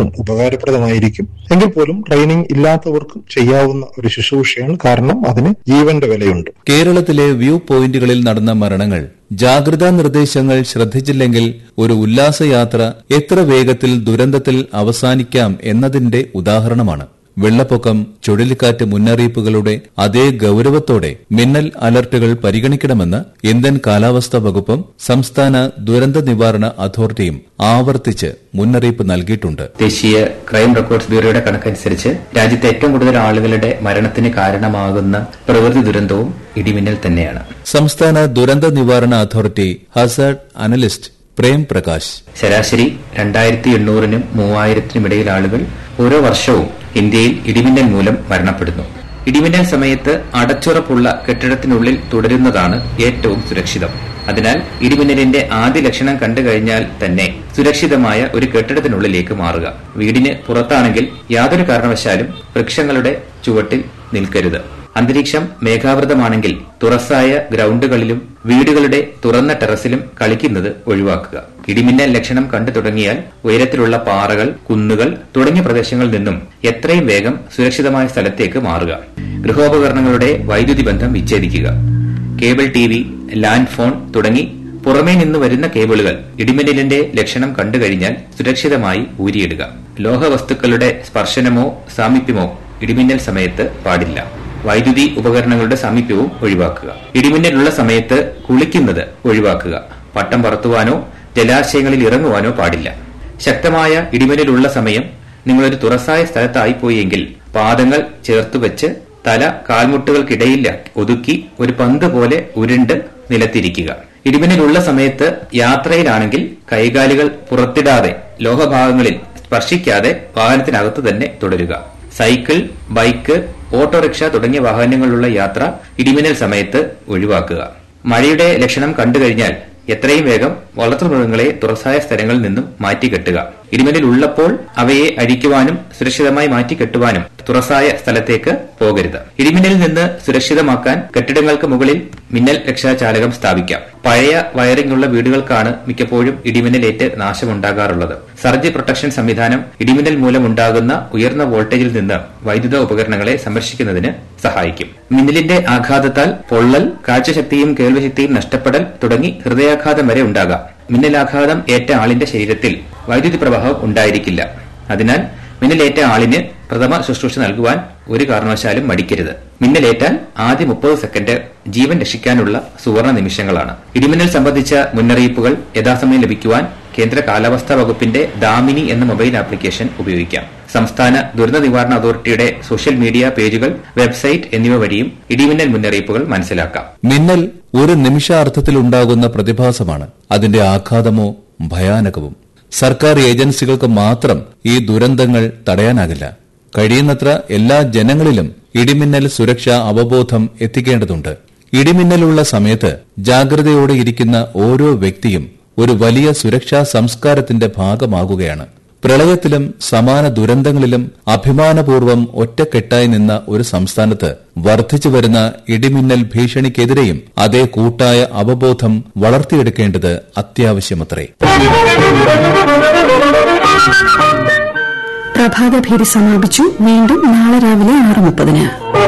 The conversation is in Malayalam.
തീർച്ചയായിട്ടും ഉപകാരപ്രദമായിരിക്കും എങ്കിൽ പോലും ട്രെയിനിങ് ഇല്ലാത്തവർക്കും ചെയ്യാവുന്ന ഒരു ശുശ്രൂഷയാണ് കാരണം അതിന് ജീവന്റെ വിലയുണ്ട് കേരളത്തിലെ വ്യൂ പോയിന്റുകളിൽ നടന്ന മരണങ്ങൾ ജാഗ്രതാ നിർദ്ദേശങ്ങൾ ശ്രദ്ധിച്ചില്ലെങ്കിൽ ഒരു ഉല്ലാസയാത്ര എത്ര വേഗത്തിൽ ദുരന്തത്തിൽ അവസാനിക്കാം എന്നതിന്റെ ഉദാഹരണമാണ് വെള്ളപ്പൊക്കം ചുഴലിക്കാറ്റ് മുന്നറിയിപ്പുകളുടെ അതേ ഗൌരവത്തോടെ മിന്നൽ അലർട്ടുകൾ പരിഗണിക്കണമെന്ന് ഇന്ത്യൻ കാലാവസ്ഥാ വകുപ്പും സംസ്ഥാന ദുരന്ത നിവാരണ അതോറിറ്റിയും ആവർത്തിച്ച് മുന്നറിയിപ്പ് നൽകിയിട്ടുണ്ട് ദേശീയ ക്രൈം റെക്കോർഡ്സ് ബ്യൂറോയുടെ കണക്കനുസരിച്ച് രാജ്യത്തെ ഏറ്റവും കൂടുതൽ ആളുകളുടെ മരണത്തിന് കാരണമാകുന്ന പ്രകൃതി ദുരന്തവും ഇടിമിന്നൽ തന്നെയാണ് സംസ്ഥാന ദുരന്ത നിവാരണ authority hazard analyst Prem Prakash ശരാശരി രണ്ടായിരത്തി എണ്ണൂറിനും മൂവായിരത്തിനും ഇടയിൽ ആളുകൾ ഓരോ വർഷവും ഇന്ത്യയിൽ ഇടിമിന്നൽ മൂലം മരണപ്പെടുന്നു ഇടിമിന്നൽ സമയത്ത് അടച്ചുറപ്പുള്ള കെട്ടിടത്തിനുള്ളിൽ തുടരുന്നതാണ് ഏറ്റവും സുരക്ഷിതം അതിനാൽ ഇടിമിന്നലിന്റെ ആദ്യ ലക്ഷണം കണ്ടു കഴിഞ്ഞാൽ തന്നെ സുരക്ഷിതമായ ഒരു കെട്ടിടത്തിനുള്ളിലേക്ക് മാറുക വീടിന് പുറത്താണെങ്കിൽ യാതൊരു കാരണവശാലും വൃക്ഷങ്ങളുടെ ചുവട്ടിൽ നിൽക്കരുത് അന്തരീക്ഷം മേഘാവൃതമാണെങ്കിൽ തുറസായ ഗ്രൗണ്ടുകളിലും വീടുകളുടെ തുറന്ന ടെറസിലും കളിക്കുന്നത് ഒഴിവാക്കുക ഇടിമിന്നൽ ലക്ഷണം കണ്ടു തുടങ്ങിയാൽ ഉയരത്തിലുള്ള പാറകൾ കുന്നുകൾ തുടങ്ങിയ പ്രദേശങ്ങളിൽ നിന്നും എത്രയും വേഗം സുരക്ഷിതമായ സ്ഥലത്തേക്ക് മാറുക ഗൃഹോപകരണങ്ങളുടെ വൈദ്യുതി ബന്ധം വിച്ഛേദിക്കുക cable T V land phone തുടങ്ങി പുറമേ നിന്ന് വരുന്ന കേബിളുകൾ ഇടിമിന്നലിന്റെ ലക്ഷണം കണ്ടുകഴിഞ്ഞാൽ സുരക്ഷിതമായി ഊരിയിടുക ലോഹവസ്തുക്കളുടെ സ്പർശനമോ സാമീപ്യമോ ഇടിമിന്നൽ സമയത്ത് പാടില്ല വൈദ്യുതി ഉപകരണങ്ങളുടെ സാമീപ്യവും ഒഴിവാക്കുക ഇടിമിന്നലുള്ള സമയത്ത് കുളിക്കുന്നത് ഒഴിവാക്കുക പട്ടം പറത്തുവാനോ ജലാശയങ്ങളിൽ ഇറങ്ങുവാനോ പാടില്ല ശക്തമായ ഇടിമിന്നലുള്ള സമയം നിങ്ങളൊരു തുറസായ സ്ഥലത്തായിപ്പോയി എങ്കിൽ പാദങ്ങൾ ചേർത്തുവെച്ച് തല കാൽമുട്ടുകൾക്കിടയിൽ ഒതുക്കി ഒരു പന്ത് പോലെ ഉരുണ്ട് നിലത്തിരിക്കുക ഇടിമിന്നലുള്ള സമയത്ത് യാത്രയിലാണെങ്കിൽ കൈകാലുകൾ പുറത്തിടാതെ ലോഹഭാഗങ്ങളിൽ സ്പർശിക്കാതെ വാഹനത്തിനകത്ത് തന്നെ തുടരുക സൈക്കിൾ ബൈക്ക് ഓട്ടോറിക്ഷ തുടങ്ങിയ വാഹനങ്ങളിലുള്ള യാത്ര ഇടിമിന്നൽ സമയത്ത് ഒഴിവാക്കുക മഴയുടെ ലക്ഷണം കണ്ടുകഴിഞ്ഞാൽ എത്രയും വേഗം വളർത്തുമൃഗങ്ങളെ തുറസായ സ്ഥലങ്ങളിൽ നിന്നും മാറ്റിക്കെട്ടുക ഇടിമിന്നൽ ഉള്ളപ്പോൾ അവയെ അഴിക്കുവാനും സുരക്ഷിതമായി മാറ്റിക്കെട്ടുവാനും തുറസായ സ്ഥലത്തേക്ക് പോകരുത് ഇടിമിന്നലിൽ നിന്ന് സുരക്ഷിതമാക്കാൻ കെട്ടിടങ്ങൾക്ക് മുകളിൽ മിന്നൽ രക്ഷാചാലകം സ്ഥാപിക്കാം പഴയ വയറിംഗ് ഉള്ള വീടുകൾക്കാണ് മിക്കപ്പോഴും ഇടിമിന്നലേറ്റ് നാശമുണ്ടാകാറുള്ളത് സർജി പ്രൊട്ടക്ഷൻ സംവിധാനം ഇടിമിന്നൽ മൂലമുണ്ടാകുന്ന ഉയർന്ന വോൾട്ടേജിൽ നിന്ന് വൈദ്യുത ഉപകരണങ്ങളെ സംരക്ഷിക്കുന്നതിന് സഹായിക്കും മിന്നലിന്റെ ആഘാതത്താൽ പൊള്ളൽ കാഴ്ചശക്തിയും കേൾവിശക്തിയും നഷ്ടപ്പെടൽ തുടങ്ങി ഹൃദയാഘാതം വരെ ഉണ്ടാകാം മിന്നലാഘാതം ഏറ്റ ആളിന്റെ ശരീരത്തിൽ വൈദ്യുതി പ്രവാഹം ഉണ്ടായിരിക്കില്ല അതിനാൽ മിന്നലേറ്റ ആളിന് പ്രഥമ ശുശ്രൂഷ നൽകുവാൻ ഒരു കാരണവശാലും മടിക്കരുത് മിന്നലേറ്റാൽ ആദ്യ മുപ്പത് സെക്കൻഡ് ജീവൻ രക്ഷിക്കാനുള്ള സുവർണ നിമിഷങ്ങളാണ് ഇടിമിന്നൽ സംബന്ധിച്ച മുന്നറിയിപ്പുകൾ യഥാസമയം ലഭിക്കുവാൻ കേന്ദ്ര കാലാവസ്ഥാ വകുപ്പിന്റെ ദാമിനി എന്ന മൊബൈൽ ആപ്ലിക്കേഷൻ ഉപയോഗിക്കാം സംസ്ഥാന ദുരന്ത നിവാരണ അതോറിറ്റിയുടെ സോഷ്യൽ മീഡിയ പേജുകൾ വെബ്സൈറ്റ് എന്നിവ വഴിയും ഇടിമിന്നൽ മുന്നറിയിപ്പുകൾ മനസ്സിലാക്കാം മിന്നൽ ഒരു നിമിഷാർത്ഥത്തിലുണ്ടാകുന്ന പ്രതിഭാസമാണ് അതിന്റെ ആഘാതമോ ഭയാനകവും സർക്കാർ ഏജൻസികൾക്ക് മാത്രം ഈ ദുരന്തങ്ങൾ തടയാനാകില്ല കഴിയുന്നത്ര എല്ലാ ജനങ്ങളിലും ഇടിമിന്നൽ സുരക്ഷാ അവബോധം എത്തിക്കേണ്ടതുണ്ട് ഇടിമിന്നലുള്ള സമയത്ത് ജാഗ്രതയോടെ ഇരിക്കുന്ന ഓരോ വ്യക്തിയും ഒരു വലിയ സുരക്ഷാ സംസ്കാരത്തിന്റെ ഭാഗമാകുകയാണ് പ്രളയത്തിലും സമാന ദുരന്തങ്ങളിലും അഭിമാനപൂർവ്വം ഒറ്റക്കെട്ടായി നിന്ന ഒരു സംസ്ഥാനത്ത് വർദ്ധിച്ചുവരുന്ന ഇടിമിന്നൽ ഭീഷണിക്കെതിരെയും അതേ കൂട്ടായ അവബോധം വളർത്തിയെടുക്കേണ്ടത് അത്യാവശ്യമത്രേ പ്രഭാതഭേരി സമാപിച്ചു വീണ്ടും നാളെ രാവിലെ ആറ് മുപ്പതിന്